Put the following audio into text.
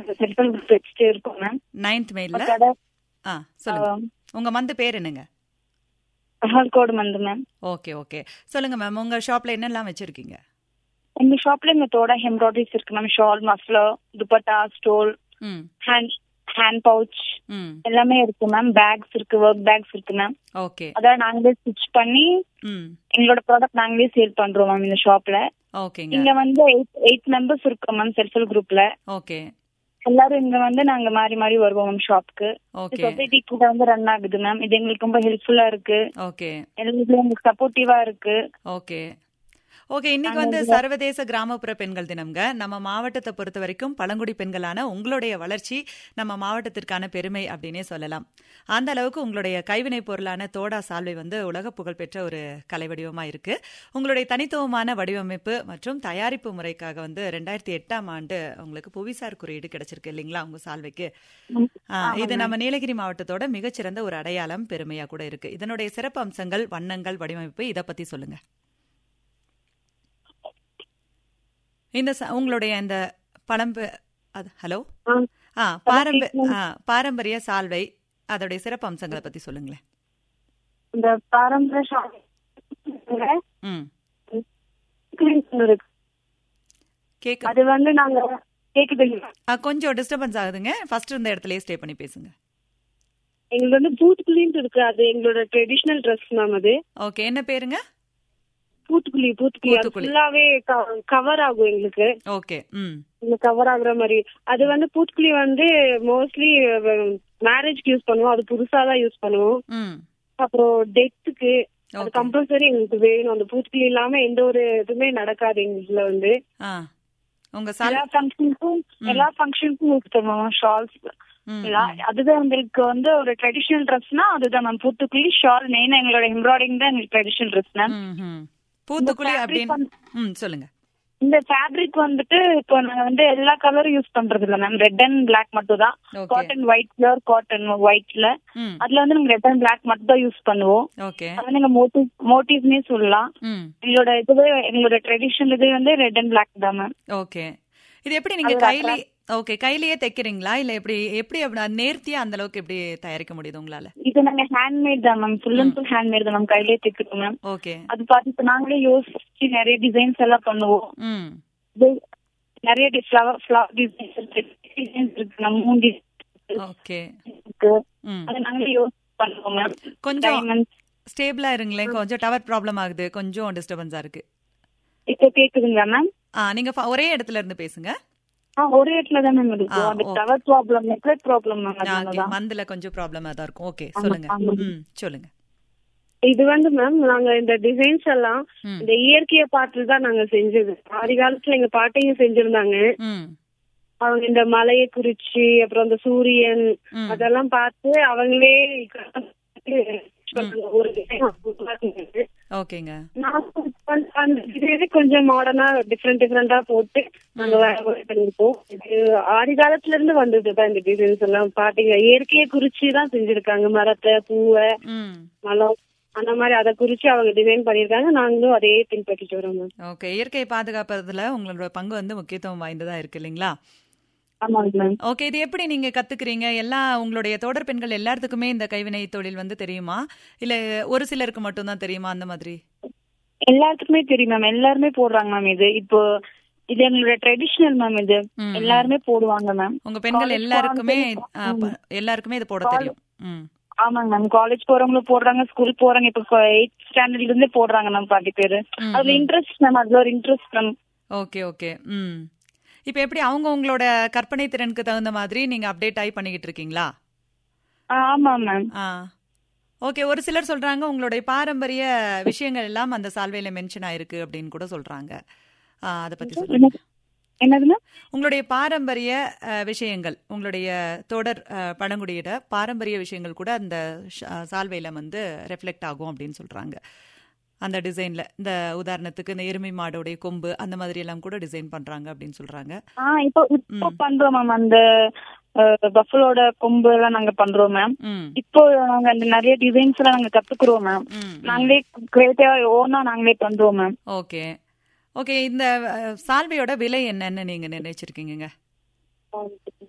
செல்ஃபல் group வச்சுட்டு இருக்கோம் ma'am ninth மெயில்ல கடை ஆ சொல்லுங்க உங்க மந்து பேர் என்னங்க கோடு வந்து மேம் ஓகே ஓகே சொல்லுங்க மேம் உங்க ஷாப்ல என்னெல்லாம் வச்சிருக்கீங்க எங்க ஷாப்ல இந்த தோட எம்ப்ராய்டரிஸ் இருக்கு ma'am shawl muffler dupatta stole ம் ஹேண்ட் ஹேண்ட் பவுச் ம் எல்லாமே இருக்கு மேம் பேக்ஸ் இருக்கு ஒர்க் பேக்ஸ் இருக்கு மேம் ஓகே அதான் நாங்களே ஸ்டிச் பண்ணி ம் எங்களோட ப்ராடக்ட் நாங்களே சேல் பண்றோம் மேம் இந்த ஷாப்ல ஓகேங்க இங்க வந்து எயிட் எயிட் மெம்பர்ஸ் இருக்கோம் மேம் செல்ஃபல் குரூப்ல ஓகே எல்லாரும் இங்க வந்து நாங்க மாறி மாறி வருவோம் மேம் ஷாப்க்கு ஓகே சொசைட்டி கூட வந்து ரன் ஆகுது மேம் இது எங்களுக்கு ரொம்ப ஹெல்ப்ஃபுல்லா இருக்கு ஓகே எல்லாருக்கும் எங்களுக்கு சப்போர்ட்டிவா இருக்கு ஓகே ஓகே இன்னைக்கு வந்து சர்வதேச கிராமப்புற பெண்கள் தினம்ங்க நம்ம மாவட்டத்தை பொறுத்த வரைக்கும் பழங்குடி பெண்களான உங்களுடைய வளர்ச்சி நம்ம மாவட்டத்திற்கான பெருமை அப்படின்னே சொல்லலாம் அந்த அளவுக்கு உங்களுடைய கைவினை பொருளான தோடா சால்வை வந்து உலக புகழ்பெற்ற ஒரு கலை வடிவமா இருக்கு உங்களுடைய தனித்துவமான வடிவமைப்பு மற்றும் தயாரிப்பு முறைக்காக வந்து ரெண்டாயிரத்தி எட்டாம் ஆண்டு உங்களுக்கு புவிசார் குறியீடு கிடைச்சிருக்கு இல்லைங்களா உங்க சால்வைக்கு ஆ, இது நம்ம நீலகிரி மாவட்டத்தோட மிகச்சிறந்த ஒரு அடையாளம் பெருமையா கூட இருக்கு இதனுடைய சிறப்பு அம்சங்கள் வண்ணங்கள் வடிவமைப்பு இத பத்தி சொல்லுங்க இந்த ச- உங்களுடைய இந்த பழம்பு அது ஹலோ ஆ. ஆ பாரம்ப ஆ, பாரம்பரிய சால்வை அதோடைய சிறப்பு அம்சங்களை பத்தி சொல்லுங்களேன் இந்த பாரம்பரிய ஷாப் ம் இருக்கு கேக்கு அது வந்து நாங்க கேக்குது ஆ, கொஞ்சம் டிஸ்டர்பன்ஸ் ஆகுதுங்க ஃபர்ஸ்ட் இருந்த இடத்துலயே ஸ்டே பண்ணி பேசுங்க எங்களுக்கு வந்து பூத்துக்குழின்னு இருக்கு அது எங்களோட ட்ரெடிஷனல் ட்ரெஸ் மேம் அது ஓகே என்ன பேருங்க பூத்துக்குழி பூத்துக்குழி அது பூத்துக்குழி. ஃபுல்லாவே கவர் ஆகும் எங்களுக்கு ஓகே ம் இந்த கவர் ஆகுற மாதிரி அது வந்து பூத்துக்குழி வந்து மோஸ்ட்லி மேரேஜ்க்கு யூஸ் பண்ணுவோம் அது புதுசா தான் யூஸ் பண்ணுவோம் ம் அப்புறம் டெத்துக்கு அது ஓகே கம்பல்சரி எங்களுக்கு வேணும் அந்த பூத்துக்குழி இல்லாம எந்த ஒரு இதுவுமே நடக்காது எங்களுக்குல வந்து ஆ உங்க சால் எல்லா ஃபங்க்ஷனுக்கும் எல்லா ஃபங்க்ஷனுக்கும் யூஸ் பண்ணுவோம் ஷால்ஸ் ம், அதுதான் எங்களுக்கு வந்து ஒரு ட்ரெடிஷனல் ட்ரெஸ்னா அதுதான் மேம் பூத்துக்குழி ஷால் மெயினா எங்களோட எம்ப்ராய்டிங் தான் எங்களுக்கு ட்ரெடிஷனல் ட்ரெஸ் மேம் ம், ம். பூத்துக்குழி fabric அப்படின்னு வந்து- ம் சொல்லுங்க இந்த ஃபேப்ரிக் வந்துட்டு இப்போ நாங்க வந்து எல்லா கலரும் யூஸ் பண்றது இல்ல மேம் ரெட் அண்ட் பிளாக் மட்டும் தான் okay cotton white pure cotton ஒயிட்ல ம் அதுல வந்து நாங்க ரெட் அண்ட் பிளாக் மட்டும் தான் யூஸ் பண்ணுவோம் ஓகே அது நீங்க மோட்டிவ் மோட்டிவ்னே சொல்லலாம் ம் எங்களோட இதுவே எங்களோட ட்ரெடிஷனல் இது வந்து ரெட் அண்ட் பிளாக் தான் மேம் ஓகே இது எப்படி நீங்க அது கையிலே ஓகே கையிலேயே தைக்கிறீங்களா இல்ல எப்படி எப்படி அப்படி நேர்த்தியா அந்த அளவுக்கு எப்படி தயாரிக்க முடியுது உங்களால இது நாங்க ஹேண்ட்மேட் தான் ma'am full and full handmade தான் மேம் கையிலே தைக்கிறோம் மேம் ஓகே அது பார்த்து இப்ப நாங்களே யோசிச்சு நிறைய டிசைன்ஸ் எல்லாம் பண்ணுவோம் ம் இது நிறைய ஃபிளவர் ஃபிளவர் டிசைன்ஸ் இருக்கு டிசைன்ஸ் இருக்கு நம்ம மூணு designs ஓகே இருக்கு ம் அது நாங்களே யோசிச்சு பண்ணுவோம் மேம் கொஞ்சம் டைமண்ட் ஸ்டேபிளா இருங்களேன் கொஞ்சம் டவர் ப்ராப்ளம் ஆகுது கொஞ்சம் டிஸ்டர்பன்ஸா இருக்கு இப்போ கேக்குதுங்களா மேம் ஆ நீங்க ஃப- ஒரே இடத்துல இருந்து பேசுங்க ஆ ஒரே இடத்துல தான் மேம் இருக்கும் ஆ, அந்த okay. Tower problem network problem ma'am ஆ, அதனால தான் மந்துல கொஞ்சம் ப்ராப்ளமா தான் இருக்கும் ஓகே ஆமா, சொல்லுங்க ஆமா. ம் சொல்லுங்க இது வந்து மேம் நாங்க இந்த டிசைன்ஸ் எல்லாம் ம் இந்த இயற்கையை பார்த்து தான் நாங்க செஞ்சது ஆதி காலத்துல எங்க பாட்டையும் செஞ்சிருந்தாங்க ம் அவங்க இந்த மலையை குறிச்சு அப்புறம் இந்த சூரியன் ம் அதெல்லாம் பார்த்து அவங்களே ஒரு design உருவாக்குனாங்க. ஓகேங்க நான் வந்து அந்த டிசைனே கொஞ்சம் மாடர்னா டிஃப்ரெண்ட் டிஃப்ரெண்டா போட்டு நாங்க வேற வேற பண்ணிருக்கோம் இது ஆதி காலத்துல இருந்து வந்ததுதான் இந்த டிசைன்ஸ் எல்லாம் பாத்தீங்க இயற்கையை குறிச்சு தான் செஞ்சிருக்காங்க மரத்தை பூவை ம் மலம் அந்த மாதிரி அதை குறிச்சு அவங்க டிசைன் பண்ணிருக்காங்க நாங்களும் அதே பின்பற்றிட்டு வரோம் மேம் ஓகே இயற்கையை பாதுகாப்பதுல உங்களோட பங்கு வந்து முக்கியத்துவம் வாய்ந்ததா இருக்கு இல்லைங்களா ஆமாங்க மேம் ஓகே இது எப்படி நீங்க கத்துக்கிறீங்க எல்லா உங்களுடைய தோடர் பெண்கள் எல்லாத்துக்குமே இந்த கைவினை தொழில் வந்து தெரியுமா இல்ல ஒரு சிலருக்கு மட்டும்தான் தெரியுமா அந்த மாதிரி எல்லாத்துக்குமே தெரியும் மேம் எல்லாருமே போடுறாங்க மேம் இது இப்போ இது எங்களோட ட்ரெடிஷனல் மேம் இது ம், எல்லாருமே போடுவாங்க மேம் உங்க பெண்கள் college எல்லாருக்குமே போறவங்க- ஆ, ப- எல்லாருக்குமே இது போட தெரியும் ம் ஆமாங்க மேம் காலேஜ் போறவங்களும் போடுறாங்க ஸ்கூல் போறாங்க இப்போ எயிட் ஸ்டாண்டர்ட்ல இருந்தே போடுறாங்க மேம் பாதி பேரு ம், அதுல ம். இன்ட்ரெஸ்ட் மேம் அதுல ஒரு இன்ட்ரெஸ்ட் மேம் ஓகே ஓகே ம் இப்போ எப்படி அவங்க உங்களோட கற்பனை திறனுக்கு தகுந்த மாதிரி நீங்க அப்டேட் ஆகி பண்ணிக்கிட்டு இருக்கீங்களா ஆமா மேம் ஆ ஓகே ஒரு சிலர் சொல்றாங்க உங்களுடைய பாரம்பரிய விஷயங்கள் எல்லாம் அந்த சால்வையில மென்ஷன் ஆயிருக்கு அப்படின்னு கூட சொல்றாங்க ஆ, அதை பத்தி சொல்லுங்க என்னது மேம் உங்களுடைய பாரம்பரிய அஹ், விஷயங்கள் உங்களுடைய தொடர் அஹ், பழங்குடியிட பாரம்பரிய விஷயங்கள் கூட அந்த ஷ- சால்வையில வந்து ரெஃப்ளெக்ட் ஆகும் அப்படின்னு சொல்றாங்க அந்த டிசைன்ல இந்த உதாரணத்துக்கு இந்த எருமை மாடோடைய கொம்பு அந்த மாதிரி எல்லாம் கூட டிசைன் பண்றாங்க அப்படின்னு சொல்றாங்க ஆ இப்போ இப்போ பண்றோம் மேம் அந்த பஃபலோட கொம்பு எல்லாம் நாங்க பண்றோம் மேம் ம் இப்போ நாங்க அந்த நிறைய டிசைன்ஸ் எல்லாம் நாங்க கத்துக்குறோம் மேம் ம் நாங்களே கிரியேட்டிவா ஓனா நாங்களே பண்றோம் மேம் ஓகே ஓகே இந்த அஹ், சால்வையோட விலை என்னன்னு நீங்க நினைச்சிருக்கீங்க